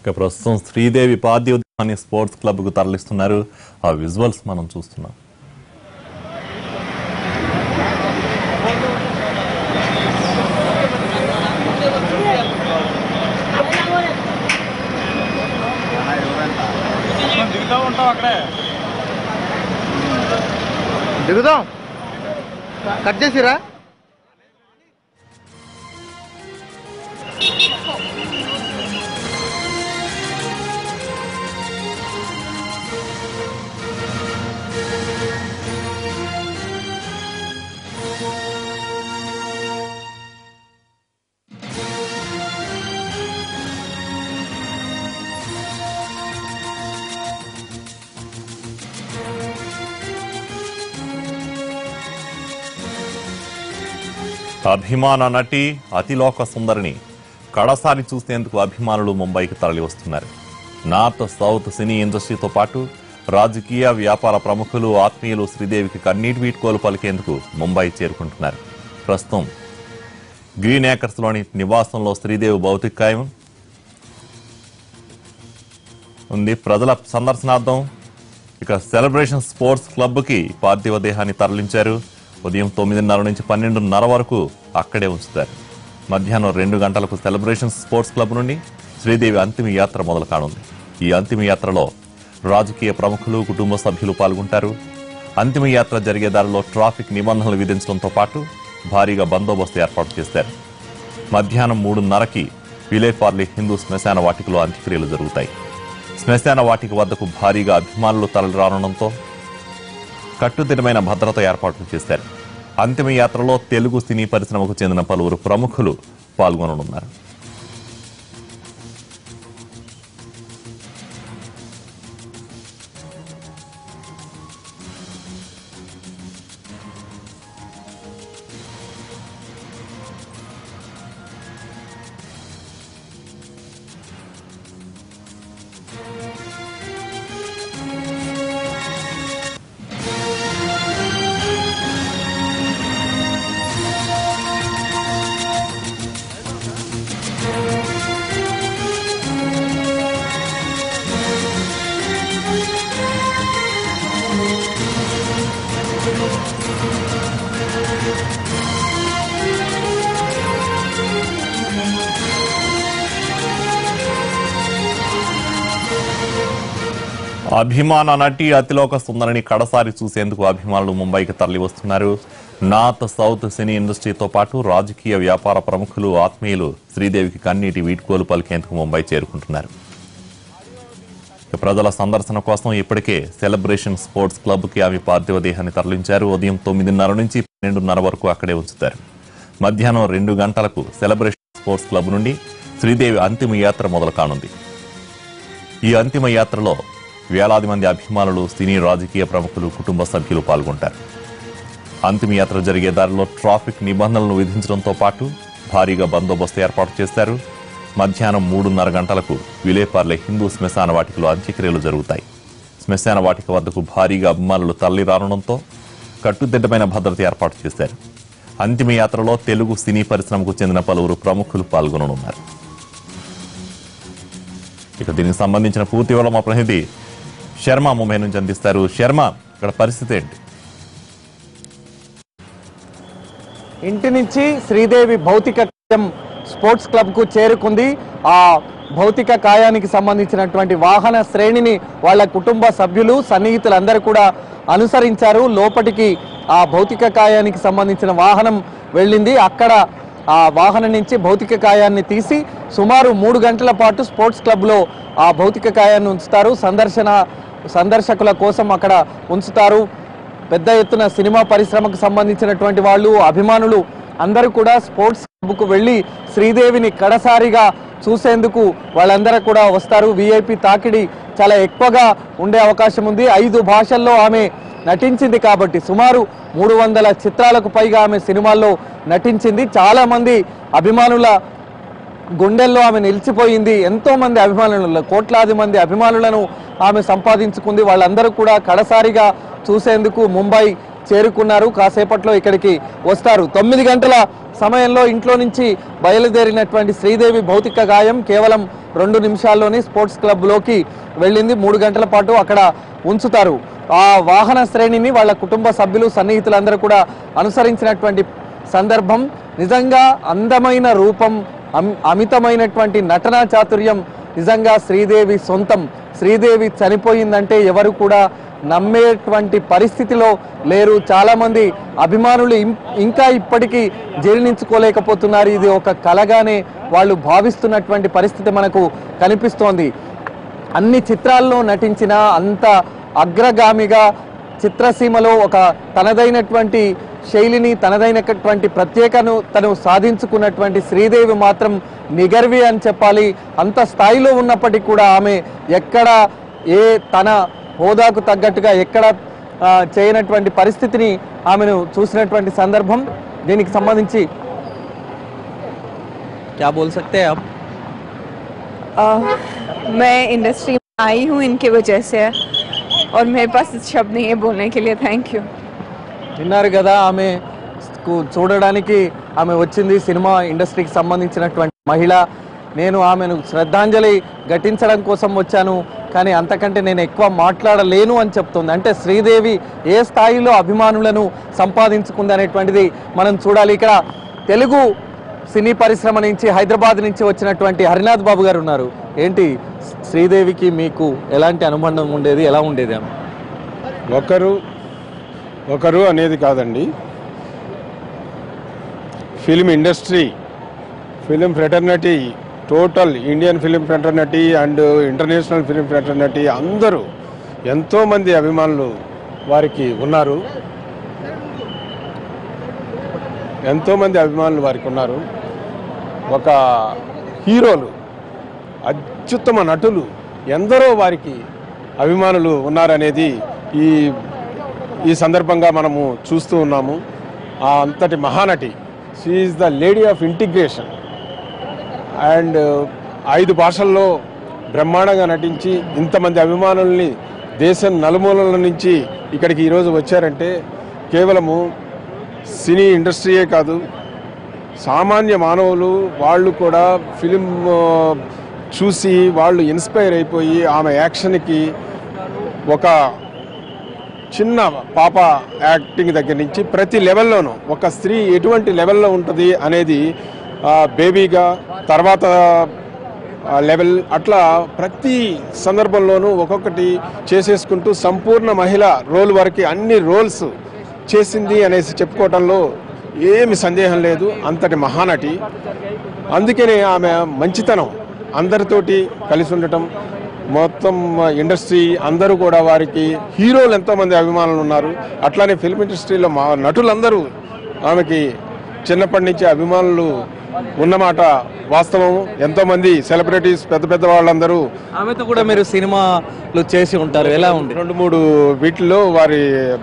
ఇక ప్రస్తుతం Sridevi పార్థివాన్ని sports club కు తరలిస్తున్నారు ఆ విజువల్స్ మనం చూస్తున్నాం దిగుదాం కట్ చేసిరా అభిమాన నటి అతిలోక సుందరిని కడసారి చూసేందుకు అభిమానులు ముంబైకి తరలి వస్తున్నారు నార్త్ సౌత్ సినీ ఇండస్ట్రీతో పాటు రాజకీయ వ్యాపార ప్రముఖులు ఆత్మీయులు శ్రీదేవికి కన్నీటి వీడ్కోలు పలికేందుకు ముంబై చేరుకుంటున్నారు ప్రస్తుతం గ్రీన్ ఏకర్స్ లోని నివాసంలో శ్రీదేవి భౌతికాయం ఉంది ప్రజల సందర్శనార్థం ఇక సెలబ్రేషన్ స్పోర్ట్స్ క్లబ్ కి పార్థివ దేహాన్ని తరలించారు ఉదయం తొమ్మిదిన్నర నుంచి పన్నెండున్నర వరకు అక్కడే ఉంచుతారు మధ్యాహ్నం రెండు గంటలకు సెలబ్రేషన్ స్పోర్ట్స్ క్లబ్ నుండి శ్రీదేవి అంతిమ యాత్ర మొదలు కానుంది ఈ అంతిమ యాత్రలో రాజకీయ ప్రముఖులు కుటుంబ సభ్యులు పాల్గొంటారు అంతిమ యాత్ర జరిగే దారిలో ట్రాఫిక్ నిబంధనలు విధించడంతో పాటు భారీగా బందోబస్తు ఏర్పాటు చేశారు మధ్యాహ్నం మూడున్నరకి విలేపార్లీ హిందూ శ్మశాన వాటికలో అంత్యక్రియలు జరుగుతాయి శ్మశాన వాటిక వద్దకు భారీగా అభిమానులు తరలిరానుండడంతో కట్టుదిట్టమైన భద్రత ఏర్పాట్లు చేశారు అంతిమ యాత్రలో తెలుగు సినీ పరిశ్రమకు చెందిన పలువురు ప్రముఖులు పాల్గొననున్నారు అభిమాన నటి అతిలోక సుందరిని కడసారి చూసేందుకు అభిమానులు ముంబైకి తరలి వస్తున్నారు నార్త్ సౌత్ సినీ ఇండస్ట్రీతో పాటు రాజకీయ వ్యాపార ప్రముఖులు ఆత్మీయులు శ్రీదేవికి కన్నీటి వీడ్కోలు పలికేందుకు ముంబై చేరుకుంటున్నారు ఇక ప్రజల సందర్శన కోసం ఇప్పటికే సెలబ్రేషన్ స్పోర్ట్స్ క్లబ్ కి ఆమె పార్థివ దేహాన్ని తరలించారు ఉదయం తొమ్మిదిన్నర నుంచి పన్నెండున్నర వరకు అక్కడే ఉంచుతారు మధ్యాహ్నం రెండు గంటలకు సెలబ్రేషన్ స్పోర్ట్స్ క్లబ్ నుండి శ్రీదేవి అంతిమ యాత్ర మొదలు కానుంది ఈ అంతిమ యాత్రలో వేలాది మంది అభిమానులు సినీ రాజకీయ ప్రముఖులు కుటుంబ సభ్యులు పాల్గొంటారు అంతిమ యాత్ర జరిగే దారిలో ట్రాఫిక్ నిబంధనలను విధించడంతో పాటు భారీగా బందోబస్తు ఏర్పాటు చేశారు మధ్యాహ్నం మూడున్నర గంటలకు విలేపార్లే హిందూ శ్మశాన వాటికలో అంత్యక్రియలు జరుగుతాయి శ్మశాన వాటిక వద్దకు భారీగా అభిమానులు తరలి రానుండడంతో కట్టుదిట్టమైన భద్రత ఏర్పాటు చేశారు అంతిమ యాత్రలో తెలుగు సినీ పరిశ్రమకు చెందిన పలువురు ప్రముఖులు పాల్గొననున్నారు ఇక దీనికి సంబంధించిన పూర్తి వివరాలు మా ప్రతినిధి శర్మ ముంబై నుంచి అందిస్తారు శర్మ ఇక్కడ పరిస్థితి ఏంటి ఇంటి నుంచి శ్రీదేవి భౌతిక కాయం స్పోర్ట్స్ క్లబ్ కు చేరుకుంది ఆ భౌతిక కాయానికి సంబంధించినటువంటి వాహన శ్రేణిని వాళ్ళ కుటుంబ సభ్యులు సన్నిహితులందరూ కూడా అనుసరించారు లోపటికి ఆ భౌతిక కాయానికి సంబంధించిన వాహనం వెళ్ళింది అక్కడ ఆ వాహనం నుంచి భౌతిక కాయాన్ని తీసి సుమారు మూడు గంటల పాటు స్పోర్ట్స్ క్లబ్లో ఆ భౌతిక కాయాన్ని ఉంచుతారు సందర్శన సందర్శకుల కోసం అక్కడ ఉంచుతారు పెద్ద ఎత్తున సినిమా పరిశ్రమకు సంబంధించినటువంటి వాళ్ళు అభిమానులు అందరూ కూడా స్పోర్ట్స్ క్లబ్కు వెళ్ళి శ్రీదేవిని కడసారిగా చూసేందుకు వాళ్ళందరూ కూడా వస్తారు విఐపి తాకిడి చాలా ఎక్కువగా ఉండే అవకాశం ఉంది ఐదు భాషల్లో ఆమె నటించింది కాబట్టి సుమారు మూడు వందల చిత్రాలకు పైగా ఆమె సినిమాల్లో నటించింది చాలా మంది అభిమానుల గుండెల్లో ఆమె నిలిచిపోయింది ఎంతో మంది అభిమానులు కోట్లాది మంది అభిమానులను ఆమె సంపాదించుకుంది వాళ్ళందరూ కూడా కడసారిగా చూసేందుకు ముంబై చేరుకున్నారు కాసేపట్లో ఇక్కడికి వస్తారు తొమ్మిది గంటల సమయంలో ఇంట్లో నుంచి బయలుదేరినటువంటి శ్రీదేవి భౌతిక గాయం కేవలం రెండు నిమిషాల్లోనే స్పోర్ట్స్ క్లబ్లోకి వెళ్ళింది మూడు గంటల పాటు అక్కడ ఉంచుతారు ఆ వాహన శ్రేణిని వాళ్ళ కుటుంబ సభ్యులు సన్నిహితులందరూ కూడా అనుసరించినటువంటి సందర్భం నిజంగా అందమైన రూపం అమ్- అమితమైనటువంటి నటనా చాతుర్యం నిజంగా శ్రీదేవి సొంతం శ్రీదేవి చనిపోయిందంటే ఎవరు కూడా నమ్మేటువంటి పరిస్థితిలో లేరు చాలా మంది అభిమానులు ఇం- ఇంకా ఇప్పటికీ జీర్ణించుకోలేకపోతున్నారు ఇది ఒక కలగానే వాళ్ళు భావిస్తున్నటువంటి పరిస్థితి మనకు కనిపిస్తోంది అన్ని చిత్రాల్లో నటించిన అంత అగ్రగామిగా చిత్రసీమలో ఒక తనదైనటువంటి శైలిని తనదైనటువంటి ప్రత్యేకను తను సాధించుకున్నటువంటి శ్రీదేవి మాత్రం నిగర్వి అని చెప్పాలి అంత స్థాయిలో ఉన్నప్పటికీ కూడా ఆమె ఎక్కడ ఏ తన హోదాకు తగ్గట్టుగా ఎక్కడ ఆ, చేయనటువంటి పరిస్థితిని ఆమెను చూసినటువంటి సందర్భం దీనికి సంబంధించి क्या बोल सकते हैं आप अ, मैं इंडस्ट्री में आई हूँ इनकी वजह से और मेरे पास शब्द नहीं है बोलने के लिए थैंक यू విన్నారు కదా ఆమె కు- చూడడానికి ఆమె వచ్చింది సినిమా ఇండస్ట్రీకి సంబంధించినటువంటి మహిళ నేను ఆమెను శ్రద్ధాంజలి ఘటించడం కోసం వచ్చాను కానీ అంతకంటే నేను ఎక్కువ మాట్లాడలేను అని చెప్తుంది అంటే శ్రీదేవి ఏ స్థాయిలో అభిమానులను సంపాదించుకుంది అనేటువంటిది మనం చూడాలి ఇక్కడ తెలుగు సినీ పరిశ్రమ నుంచి హైదరాబాద్ నుంచి వచ్చినటువంటి హరినాథ్ బాబు గారు ఉన్నారు ఏంటి శ్రీదేవికి మీకు ఎలాంటి అనుబంధం ఉండేది ఎలా ఉండేది ఆమె ఒకరు ఒకరు అనేది కాదండి film industry film fraternity total Indian film fraternity and international film fraternity అందరూ ఎంతోమంది అభిమానులు వారికి ఉన్నారు ఎంతోమంది అభిమానులు వారికి ఉన్నారు ఒక హీరోలు అత్యుత్తమ నటులు ఎందరో వారికి అభిమానులు ఉన్నారనేది ఈ ఈ సందర్భంగా మనము చూస్తూ ఉన్నాము ఆ అంతటి మహానటి she's the lady of integration and ఐదు భాషల్లో బ్రహ్మాండంగా నటించి ఇంతమంది అభిమానుల్ని దేశం నలుమూలల నుంచి ఇక్కడికి ఈరోజు వచ్చారంటే కేవలము సినీ ఇండస్ట్రీయే కాదు సామాన్య మానవులు వాళ్ళు కూడా ఫిలిం ఆ, చూసి వాళ్ళు ఇన్స్పైర్ అయిపోయి ఆమె యాక్షన్కి ఒక చిన్న పాప యాక్టింగ్ దగ్గర నుంచి ప్రతి లెవెల్లోనూ ఒక స్త్రీ ఎటువంటి లెవెల్లో ఉంటుంది అనేది ఆ, బేబీగా తర్వాత ఆ, లెవెల్ అట్లా ప్రతి సందర్భంలోనూ ఒక్కొక్కటి చేసేసుకుంటూ సంపూర్ణ మహిళ రోల్ వరకు అన్ని రోల్స్ చేసింది అనేసి చెప్పుకోవటంలో ఏమి సందేహం లేదు అంతటి మహానటి అందుకనే ఆమె మంచితనం అందరితోటి కలిసి ఉండటం మొత్తం ఇండస్ట్రీ అందరూ కూడా వారికి హీరోలు ఎంతోమంది అభిమానులు ఉన్నారు అట్లానే ఫిల్మ్ ఇండస్ట్రీలో మా నటులందరూ ఆమెకి చిన్నప్పటి నుంచి అభిమానులు ఉన్నమాట వాస్తవం ఎంతోమంది సెలబ్రిటీస్ పెద్ద పెద్ద వాళ్ళందరూ ఆమెతో కూడా మీరు సినిమాలు చేసి ఉంటారు ఎలా ఉంది రెండు మూడు వీటిల్లో వారి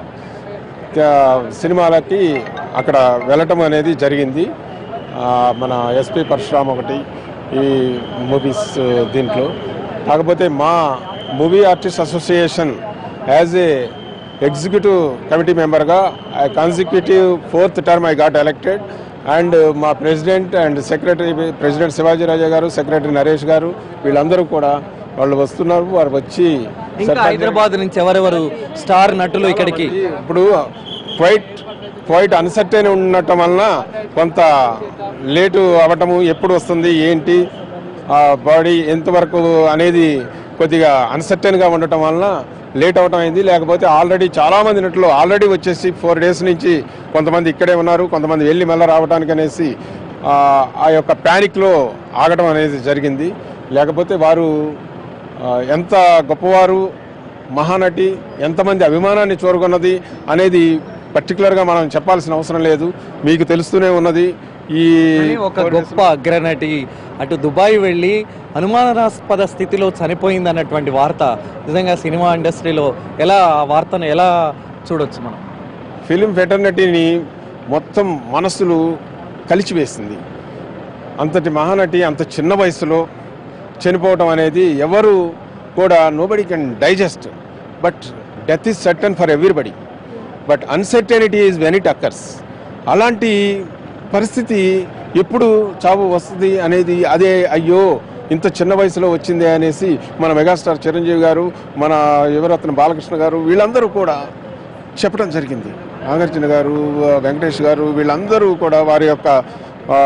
ఆ, సినిమాలకి అక్కడ వెళ్ళటం అనేది జరిగింది ఆ, మన ఎస్పి పరశురామ్ ఒకటి ఈ మూవీస్ దీంట్లో కాకపోతే మా movie artist association as a executive committee మెంబర్గా consecutive fourth term I got elected and మా president and secretary president Shivaji Raja garu secretary Naresh గారు వీళ్ళందరూ కూడా వాళ్ళు వస్తున్నారు వారు వచ్చి ఇంకా హైదరాబాద్ నుంచి ఎవరెవరు స్టార్ నటులు ఇక్కడికి ఇప్పుడు క్వైట్ క్వైట్ అన్సర్టైన్ ఉండటం వలన కొంత లేటు అవ్వటము ఎప్పుడు వస్తుంది ఏంటి ఆ బాడీ ఎంతవరకు అనేది కొద్దిగా అన్సర్టైన్గా ఉండటం వలన లేట్ అవటం అయింది లేకపోతే ఆల్రెడీ చాలామంది నటులు ఆల్రెడీ వచ్చేసి ఫోర్ డేస్ నుంచి కొంతమంది ఇక్కడే ఉన్నారు కొంతమంది వెళ్ళి మళ్ళీ రావడానికి అనేసి ఆ, ఆ యొక్క ప్యానిక్లో ఆగటం అనేది జరిగింది లేకపోతే వారు ఆ, ఎంత గొప్పవారు మహానటి ఎంతమంది అభిమానాన్ని చూరగొన్నది అనేది పర్టికులర్గా మనం చెప్పాల్సిన అవసరం లేదు మీకు తెలుస్తూనే ఉన్నది ఈ కానీ ఒక గొప్ప అగ్రనటి అటు దుబాయ్ వెళ్ళి అనుమానాస్పద స్థితిలో చనిపోయింది అన్నటువంటి వార్త నిజంగా సినిమా ఇండస్ట్రీలో ఎలా ఆ వార్తను ఎలా చూడొచ్చు మనం ఫిలిం ఫెటర్నిటీని మొత్తం మనస్సులు కలిచివేసింది అంతటి మహానటి అంత చిన్న వయసులో చనిపోవటం అనేది ఎవరు కూడా nobody can digest but death is certain for everybody but uncertainty is when it occurs అలాంటి పరిస్థితి ఎప్పుడు చావు వస్తుంది అనేది అదే అయ్యో ఇంత చిన్న వయసులో వచ్చిందే అనేసి మన మెగాస్టార్ చిరంజీవి గారు మన యువరత్న బాలకృష్ణ గారు వీళ్ళందరూ కూడా చెప్పడం జరిగింది నాగార్జున గారు ఆ, వెంకటేష్ గారు వీళ్ళందరూ కూడా వారి యొక్క ఆ,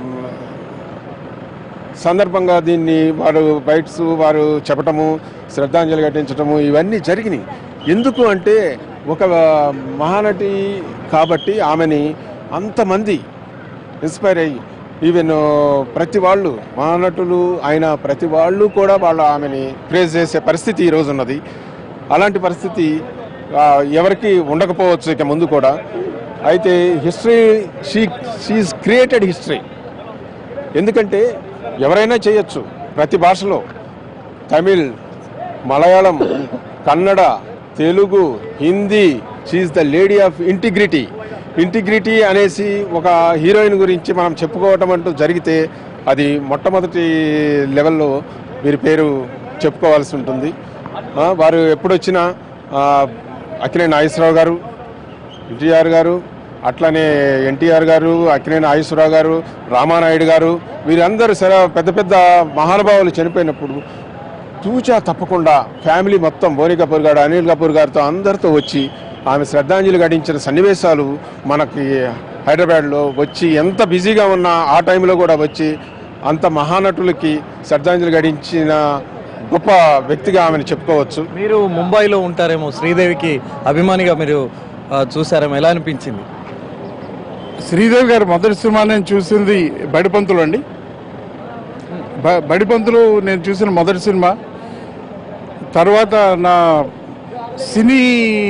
సందర్భంగా దీన్ని వారు బైట్స్ వారు చెప్పటము శ్రద్ధాంజలి ఘటించటము ఇవన్నీ జరిగినాయి ఎందుకు అంటే ఒక మహానటి కాబట్టి ఆమెని అంతమంది ఇన్స్పైర్ అయ్యి ఈవెన్ ప్రతి వాళ్ళు మహానటులు అయిన ప్రతి వాళ్ళు కూడా వాళ్ళు ఆమెని ప్రేజ్ చేసే పరిస్థితి ఈరోజు ఉన్నది అలాంటి పరిస్థితి ఆ, ఎవరికి ఉండకపోవచ్చు ఇక ముందు కూడా అయితే history she she's created history ఎందుకంటే ఎవరైనా చేయొచ్చు ప్రతి భాషలో Tamil Malayalam Kannada Telugu Hindi she's the lady of integrity integrity అనేసి ఒక హీరోయిన్ గురించి మనం చెప్పుకోవటం అంటూ జరిగితే అది మొట్టమొదటి లెవెల్లో వీరి పేరు చెప్పుకోవాల్సి ఉంటుంది ఆ, వారు ఎప్పుడొచ్చినా ఆ, అక్కినేని నాగేశ్వరరావు గారు ఎన్టీఆర్ గారు అట్లనే ఎన్టీఆర్ గారు అక్కినేని నాగేశ్వరరావు గారు రామానాయుడు గారు వీరందరూ సరే పెద్ద పెద్ద మహానుభావులు చనిపోయినప్పుడు తూచా తప్పకుండా ఫ్యామిలీ మొత్తం బోని కపూర్ గారు అనిల్ కపూర్ గారితో అందరితో వచ్చి ఆమె శ్రద్ధాంజలి ఘటించిన సన్నివేశాలు మనకి హైదరాబాద్లో వచ్చి ఎంత బిజీగా ఉన్నా ఆ టైంలో కూడా వచ్చి అంత మహానటులకి శ్రద్ధాంజలి ఘటించిన గొప్ప వ్యక్తిగా ఆమెను చెప్పుకోవచ్చు మీరు ముంబైలో ఉంటారేమో శ్రీదేవికి అభిమానిగా మీరు ఆ, చూసారేమో ఎలా అనిపించింది శ్రీదేవి గారి మొదటి సినిమా నేను చూసింది బడిపంతులు అండి బ- బడిపంతులు నేను చూసిన మొదటి సినిమా తర్వాత నా సినీ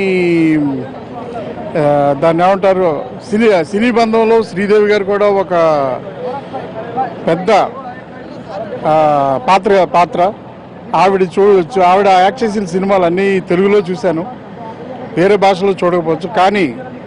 ఆ, దాన్ని ఏమంటారు సినీ సినీ బంధంలో శ్రీదేవి గారు కూడా ఒక పెద్ద ఆ, పాత్ర పాత్ర ఆవిడ చూ చూ- ఆవిడ యాక్ట్ చేసిన సినిమాలు అన్నీ తెలుగులో చూశాను వేరే భాషలో చూడకపోవచ్చు కానీ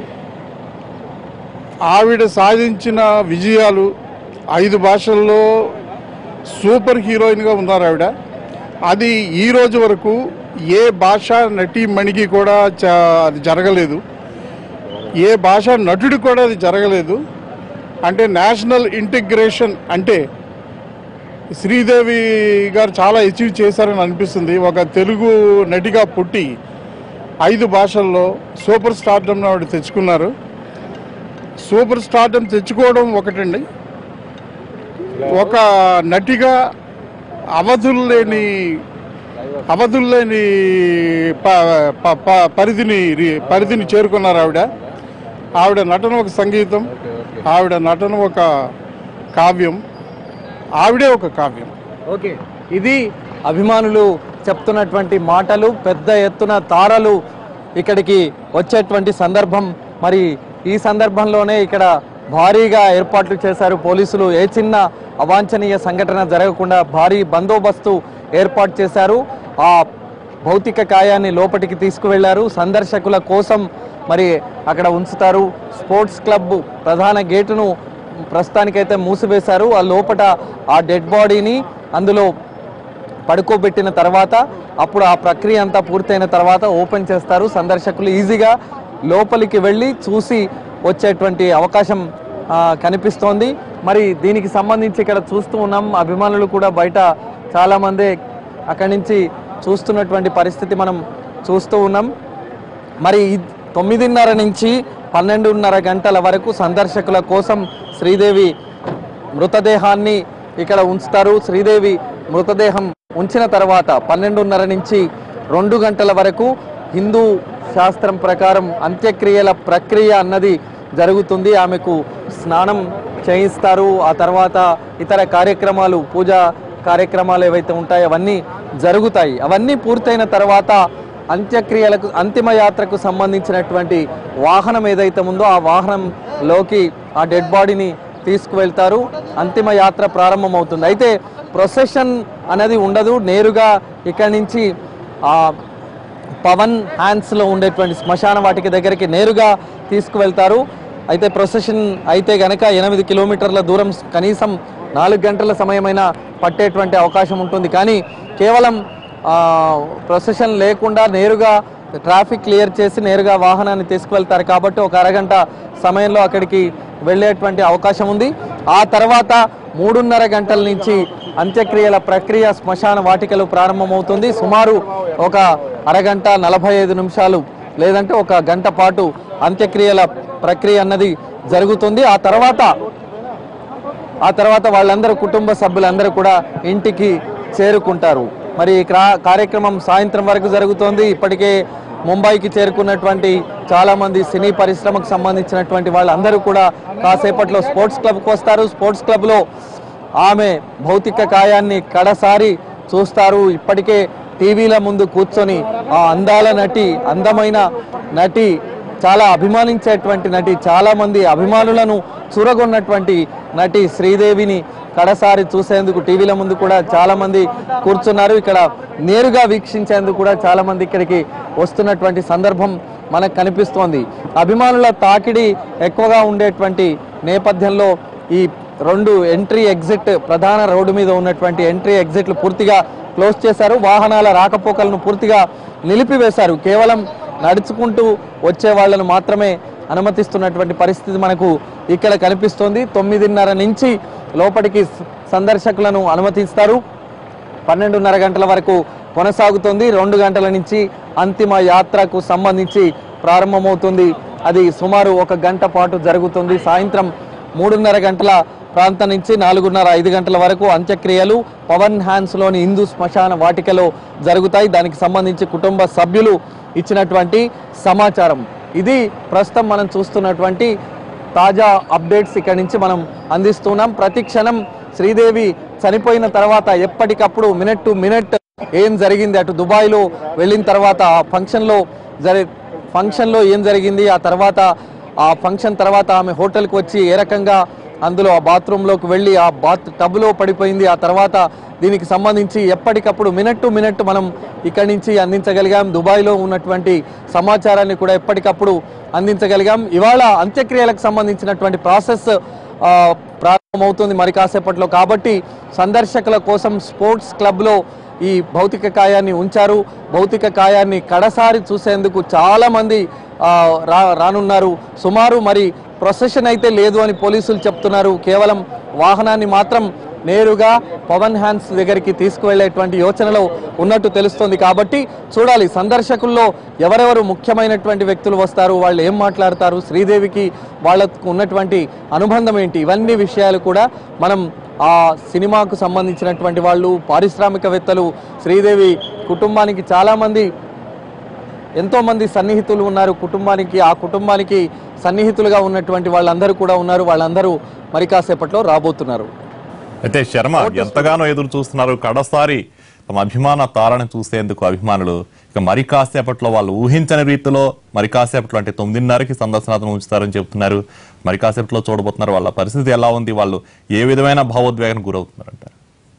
ఆవిడ సాధించిన విజయాలు ఐదు భాషల్లో సూపర్ హీరోయిన్గా ఉన్నారు ఆవిడ అది ఈ రోజు వరకు ఏ భాష నటి మణికి కూడా చ- అది జరగలేదు ఏ భాష నటుడికి కూడా అది జరగలేదు అంటే నేషనల్ ఇంటిగ్రేషన్ అంటే శ్రీదేవి గారు చాలా అచీవ్ చేశారని అనిపిస్తుంది ఒక తెలుగు నటిగా పుట్టి ఐదు భాషల్లో సూపర్ స్టార్డమ్ ఆవిడ తెచ్చుకున్నారు సూపర్ స్టార్డమ్ తెచ్చుకోవడం ఒకటండి ఒక నటిగా అవధులు లేని అవధులు లేని ప- ప- ప- పరిధిని రి- పరిధిని చేరుకున్నారు ఆవిడ ఆవిడ నటన ఒక సంగీతం ఆవిడ నటన ఒక కావ్యం ఆవిడే ఒక కావ్యం ఓకే ఇది అభిమానులు చెప్తున్నటువంటి మాటలు పెద్ద ఎత్తున తారలు ఇక్కడికి వచ్చేటువంటి సందర్భం మరి ఈ సందర్భంలోనే ఇక్కడ భారీగా ఏర్పాట్లు చేశారు పోలీసులు ఏ చిన్న అవాంఛనీయ సంఘటన జరగకుండా భారీ బందోబస్తు ఏర్పాటు చేశారు ఆ భౌతిక కాయాన్ని లోపటికి తీసుకువెళ్లారు సందర్శకుల కోసం మరి అక్కడ ఉంచుతారు స్పోర్ట్స్ క్లబ్ ప్రధాన గేటును ప్రస్తుతానికైతే మూసివేశారు ఆ లోపట ఆ డెడ్ బాడీని అందులో పడుకోబెట్టిన తర్వాత అప్పుడు ఆ ప్రక్రియ అంతా పూర్తయిన తర్వాత ఓపెన్ చేస్తారు సందర్శకులు ఈజీగా లోపలికి వెళ్ళి చూసి వచ్చేటువంటి అవకాశం ఆ, కనిపిస్తోంది మరి దీనికి సంబంధించి ఇక్కడ చూస్తూ ఉన్నాం అభిమానులు కూడా బయట చాలామంది అక్కడి నుంచి చూస్తున్నటువంటి పరిస్థితి మనం చూస్తూ ఉన్నాం మరి ఈ తొమ్మిదిన్నర నుంచి పన్నెండున్నర గంటల వరకు సందర్శకుల కోసం శ్రీదేవి మృతదేహాన్ని ఇక్కడ ఉంచుతారు శ్రీదేవి మృతదేహం ఉంచిన తర్వాత పన్నెండున్నర నుంచి రెండు గంటల వరకు హిందూ శాస్త్రం ప్రకారం అంత్యక్రియల ప్రక్రియ అన్నది జరుగుతుంది ఆమెకు స్నానం చేయిస్తారు ఆ తర్వాత ఇతర కార్యక్రమాలు పూజా కార్యక్రమాలు ఏవైతే ఉంటాయో అవన్నీ జరుగుతాయి అవన్నీ పూర్తయిన తర్వాత అంత్యక్రియలకు అంతిమ యాత్రకు సంబంధించినటువంటి వాహనం ఏదైతే ఉందో ఆ వాహనంలోకి ఆ డెడ్ బాడీని తీసుకువెళ్తారు అంతిమ యాత్ర ప్రారంభమవుతుంది అయితే ప్రొసెషన్ అనేది ఉండదు నేరుగా ఇక్కడి నుంచి ఆ పవన్ హ్యాండ్స్లో ఉండేటువంటి శ్మశాన వాటిక దగ్గరికి నేరుగా తీసుకువెళ్తారు అయితే ప్రొసెషన్ అయితే గనక ఎనిమిది కిలోమీటర్ల దూరం కనీసం నాలుగు గంటల సమయమైనా పట్టేటువంటి అవకాశం ఉంటుంది కానీ కేవలం ప్రొసెషన్ లేకుండా నేరుగా ట్రాఫిక్ క్లియర్ చేసి నేరుగా వాహనాన్ని తీసుకువెళ్తారు కాబట్టి ఒక అరగంట సమయంలో అక్కడికి వెళ్ళేటువంటి అవకాశం ఉంది ఆ తర్వాత మూడున్నర గంటల నుంచి అంత్యక్రియల ప్రక్రియ శ్మశాన వాటికలు ప్రారంభమవుతుంది సుమారు ఒక అరగంట నలభై ఐదు నిమిషాలు లేదంటే ఒక గంట పాటు అంత్యక్రియల ప్రక్రియ అన్నది జరుగుతుంది ఆ తర్వాత ఆ తర్వాత వాళ్ళందరూ కుటుంబ సభ్యులందరూ కూడా ఇంటికి చేరుకుంటారు మరి ఈ క్రా- కార్యక్రమం సాయంత్రం వరకు జరుగుతోంది ఇప్పటికే ముంబైకి చేరుకున్నటువంటి చాలా మంది సినీ పరిశ్రమకు సంబంధించినటువంటి వాళ్ళందరూ కూడా కాసేపట్లో స్పోర్ట్స్ క్లబ్కి వస్తారు స్పోర్ట్స్ క్లబ్లో ఆమె భౌతిక కాయాన్ని కడసారి చూస్తారు ఇప్పటికే టీవీల ముందు కూర్చొని ఆ అందాల నటి అందమైన నటి చాలా అభిమానించేటువంటి నటి చాలా మంది అభిమానులను చూరగొన్నటువంటి నటి శ్రీదేవిని కడసారి చూసేందుకు టీవీల ముందు కూడా చాలా మంది కూర్చున్నారు ఇక్కడ నేరుగా వీక్షించేందుకు కూడా చాలా మంది ఇక్కడికి వస్తున్నటువంటి సందర్భం మనకు కనిపిస్తోంది అభిమానుల తాకిడి ఎక్కువగా ఉండేటువంటి నేపథ్యంలో ఈ రెండు ఎంట్రీ ఎగ్జిట్ ప్రధాన రోడ్డు మీద ఉన్నటువంటి ఎంట్రీ ఎగ్జిట్లు పూర్తిగా క్లోజ్ చేశారు వాహనాల రాకపోకలను పూర్తిగా నిలిపివేశారు కేవలం నడుచుకుంటూ వచ్చే వాళ్ళను మాత్రమే అనుమతిస్తున్నటువంటి పరిస్థితి మనకు ఇక్కడ కనిపిస్తోంది తొమ్మిదిన్నర నుంచి లోపలికి స- సందర్శకులను అనుమతిస్తారు పన్నెండున్నర గంటల వరకు కొనసాగుతుంది రెండు గంటల నుంచి అంతిమ యాత్రకు సంబంధించి ప్రారంభమవుతుంది అది సుమారు ఒక గంట పాటు జరుగుతుంది సాయంత్రం మూడున్నర గంటల ప్రాంతం నుంచి నాలుగున్నర ఐదు గంటల వరకు అంత్యక్రియలు పవన్ హ్యాన్స్లోని హిందూ శ్మశాన వాటికలో జరుగుతాయి దానికి సంబంధించి కుటుంబ సభ్యులు ఇచ్చినటువంటి సమాచారం ఇది ప్రస్తుతం మనం చూస్తున్నటువంటి తాజా అప్డేట్స్ ఇక్కడ నుంచి మనం అందిస్తున్నాం ప్రతి క్షణం శ్రీదేవి చనిపోయిన తర్వాత ఎప్పటికప్పుడు మినిట్ టు మినిట్ ఏం జరిగింది అటు దుబాయ్లో వెళ్ళిన తర్వాత ఆ ఫంక్షన్లో జరి ఫంక్షన్లో ఏం జరిగింది ఆ తర్వాత ఆ ఫంక్షన్ తర్వాత ఆమె హోటల్కి వచ్చి ఏ రకంగా అందులో ఆ బాత్రూంలోకి వెళ్ళి ఆ బాత్ టబ్లో పడిపోయింది ఆ తర్వాత దీనికి సంబంధించి ఎప్పటికప్పుడు మినిట్ టు మినిట్ మనం ఇక్కడి నుంచి అందించగలిగాం దుబాయ్లో ఉన్నటువంటి సమాచారాన్ని కూడా ఎప్పటికప్పుడు అందించగలిగాం ఇవాళ అంత్యక్రియలకు సంబంధించినటువంటి ప్రాసెస్ ఆ, ప్రారంభమవుతుంది మరి కాసేపట్లో కాబట్టి సందర్శకుల కోసం స్పోర్ట్స్ క్లబ్లో ఈ భౌతిక కాయాన్ని ఉంచారు భౌతిక కాయాన్ని కడసారి చూసేందుకు చాలా మంది ఆ, రా రానున్నారు సుమారు మరి ప్రొసెషన్ అయితే లేదు అని పోలీసులు చెప్తున్నారు కేవలం వాహనాన్ని మాత్రం నేరుగా పవన్ హ్యాన్స్ దగ్గరికి తీసుకువెళ్లేటువంటి యోచనలో ఉన్నట్టు తెలుస్తుంది కాబట్టి చూడాలి సందర్శకుల్లో ఎవరెవరు ముఖ్యమైనటువంటి వ్యక్తులు వస్తారు వాళ్ళు ఏం మాట్లాడతారు శ్రీదేవికి వాళ్ళకు ఉన్నటువంటి అనుబంధం ఏంటి ఇవన్నీ విషయాలు కూడా మనం ఆ సినిమాకు సంబంధించినటువంటి వాళ్ళు పారిశ్రామికవేత్తలు శ్రీదేవి కుటుంబానికి చాలామంది ఎంతో మంది సన్నిహితులు ఉన్నారు కుటుంబానికి ఆ కుటుంబానికి సన్నిహితులుగా ఉన్నటువంటి వాళ్ళందరూ కూడా ఉన్నారు వాళ్ళందరూ మరి కాసేపట్లో రాబోతున్నారు అయితే శర్మ ఎంతగానో ఎదురు చూస్తున్నారు కడసారి తమ అభిమాన తారని చూసేందుకు అభిమానులు ఇక మరి కాసేపట్లో వాళ్ళు ఊహించని రీతిలో మరి కాసేపట్లో అంటే తొమ్మిదిన్నరకి సందర్శనార్థం ఉంచుతారని చెప్తున్నారు మరి కాసేపట్లో చూడబోతున్నారు వాళ్ళ పరిస్థితి ఎలా ఉంది వాళ్ళు ఏ విధమైన భావోద్వేగానికి గురవుతున్నారంటారు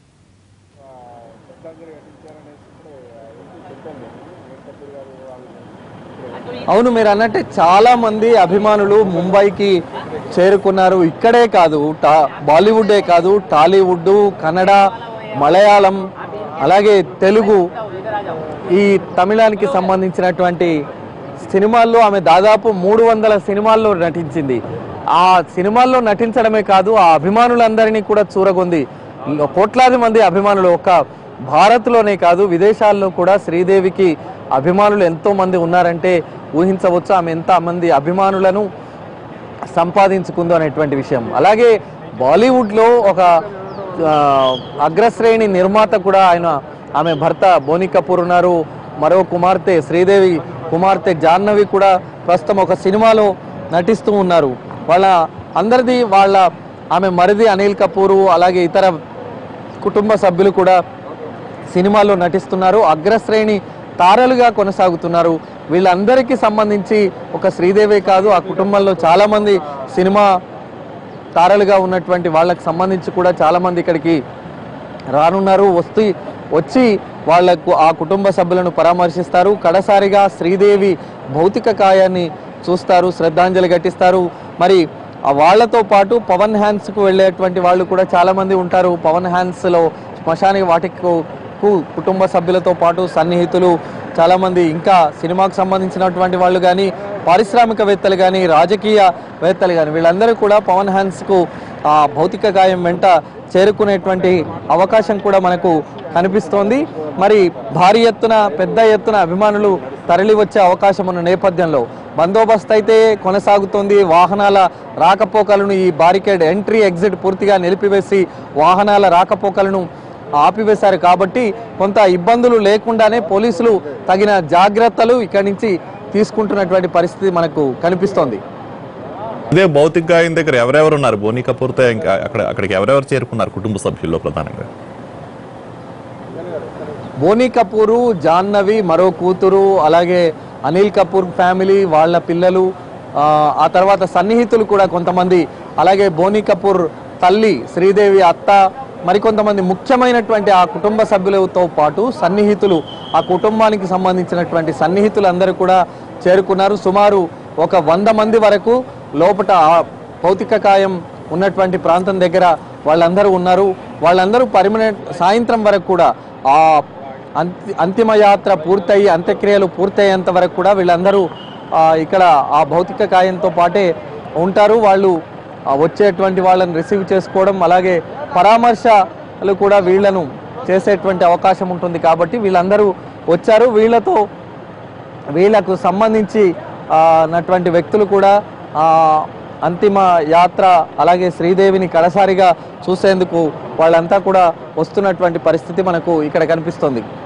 అవును మీరు అన్నట్టే చాలా మంది అభిమానులు ముంబైకి చేరుకున్నారు ఇక్కడే కాదు టా బాలీవుడ్డే కాదు టాలీవుడ్ కన్నడ మలయాళం అలాగే తెలుగు ఈ తమిళానికి సంబంధించినటువంటి సినిమాల్లో ఆమె దాదాపు మూడు వందల సినిమాల్లో నటించింది ఆ సినిమాల్లో నటించడమే కాదు ఆ అభిమానులందరినీ కూడా చూరగొంది కోట్లాది మంది అభిమానులు ఒక భారత్లోనే కాదు విదేశాల్లో కూడా శ్రీదేవికి అభిమానులు ఎంతో మంది ఉన్నారంటే ఊహించవచ్చు ఆమె ఎంత మంది అభిమానులను సంపాదించుకుందో అనేటువంటి విషయం అలాగే బాలీవుడ్లో ఒక ఆ, అగ్రశ్రేణి నిర్మాత కూడా ఆయన ఆమె భర్త బోని కపూర్ ఉన్నారు మరో కుమార్తె శ్రీదేవి కుమార్తె జాహ్నవి కూడా ప్రస్తుతం ఒక సినిమాలో నటిస్తూ ఉన్నారు వాళ్ళ అందరిది వాళ్ళ ఆమె మరిది అనిల్ కపూరు అలాగే ఇతర కుటుంబ సభ్యులు కూడా సినిమాల్లో నటిస్తున్నారు అగ్రశ్రేణి తారలుగా కొనసాగుతున్నారు వీళ్ళందరికీ సంబంధించి ఒక శ్రీదేవే కాదు ఆ కుటుంబంలో చాలామంది సినిమా తారలుగా ఉన్నటువంటి వాళ్ళకి సంబంధించి కూడా చాలామంది ఇక్కడికి రానున్నారు వస్తూ వచ్చి వాళ్లకు ఆ కుటుంబ సభ్యులను పరామర్శిస్తారు కడసారిగా శ్రీదేవి భౌతిక కాయాన్ని చూస్తారు శ్రద్ధాంజలి ఘటిస్తారు మరి ఆ వాళ్ళతో పాటు పవన్ హ్యాన్స్కు వెళ్ళేటువంటి వాళ్ళు కూడా చాలామంది ఉంటారు పవన్ హ్యాన్స్లో శ్మశానికి వాటికి కు కుటుంబ సభ్యులతో పాటు సన్నిహితులు చాలా మంది ఇంకా సినిమాకు సంబంధించినటువంటి వాళ్ళు కానీ పారిశ్రామికవేత్తలు కానీ రాజకీయవేత్తలు కానీ వీళ్ళందరూ కూడా పవన్ హ్యాన్స్కు ఆ భౌతిక గాయం వెంట చేరుకునేటువంటి అవకాశం కూడా మనకు కనిపిస్తోంది మరి భారీ ఎత్తున పెద్ద ఎత్తున అభిమానులు తరలి వచ్చే అవకాశం ఉన్న నేపథ్యంలో బందోబస్తు అయితే కొనసాగుతోంది వాహనాల రాకపోకలను ఈ బారికేడ్ ఎంట్రీ ఎగ్జిట్ పూర్తిగా నిలిపివేసి వాహనాల రాకపోకలను ఆపివేశారు కాబట్టి కొంత ఇబ్బందులు లేకుండానే పోలీసులు తగిన జాగ్రత్తలు ఇక్కడి నుంచి తీసుకుంటున్నటువంటి పరిస్థితి మనకు కనిపిస్తోంది ఇదే భౌతిక గాయం దగ్గర ఎవరెవరు ఉన్నారు బోనీ కపూర్తో ఇంకా అక్కడ అక్కడికి ఎవరెవరు చేరుకున్నారు కుటుంబ సభ్యుల్లో ప్రధానంగా బోనీ కపూరు జాహ్నవి మరో కూతురు అలాగే అనిల్ కపూర్ ఫ్యామిలీ వాళ్ళ పిల్లలు ఆ, ఆ తర్వాత సన్నిహితులు కూడా కొంతమంది అలాగే బోనీ కపూర్ తల్లి శ్రీదేవి అత్త మరికొంతమంది ముఖ్యమైనటువంటి ఆ కుటుంబ సభ్యులతో పాటు సన్నిహితులు ఆ కుటుంబానికి సంబంధించినటువంటి సన్నిహితులు అందరూ కూడా చేరుకున్నారు సుమారు ఒక వంద మంది వరకు లోపట ఆ భౌతిక కాయం ఉన్నటువంటి ప్రాంతం దగ్గర వాళ్ళందరూ ఉన్నారు వాళ్ళందరూ పర్మనెంట్ సాయంత్రం వరకు కూడా ఆ అంతి అంతిమ యాత్ర పూర్తయి అంత్యక్రియలు పూర్తయ్యేంత వరకు కూడా వీళ్ళందరూ ఆ, ఇక్కడ ఆ భౌతిక కాయంతో పాటే ఉంటారు వాళ్ళు ఆ, వచ్చేటువంటి వాళ్ళని రిసీవ్ చేసుకోవడం అలాగే పరామర్శలు కూడా వీళ్ళను చేసేటువంటి అవకాశం ఉంటుంది కాబట్టి వీళ్ళందరూ వచ్చారు వీళ్ళతో వీళ్ళకు సంబంధించి ఆ, నటువంటి వ్యక్తులు కూడా ఆ, అంతిమ యాత్ర అలాగే శ్రీదేవిని కడసారిగా చూసేందుకు వాళ్ళంతా కూడా వస్తున్నటువంటి పరిస్థితి మనకు ఇక్కడ కనిపిస్తుంది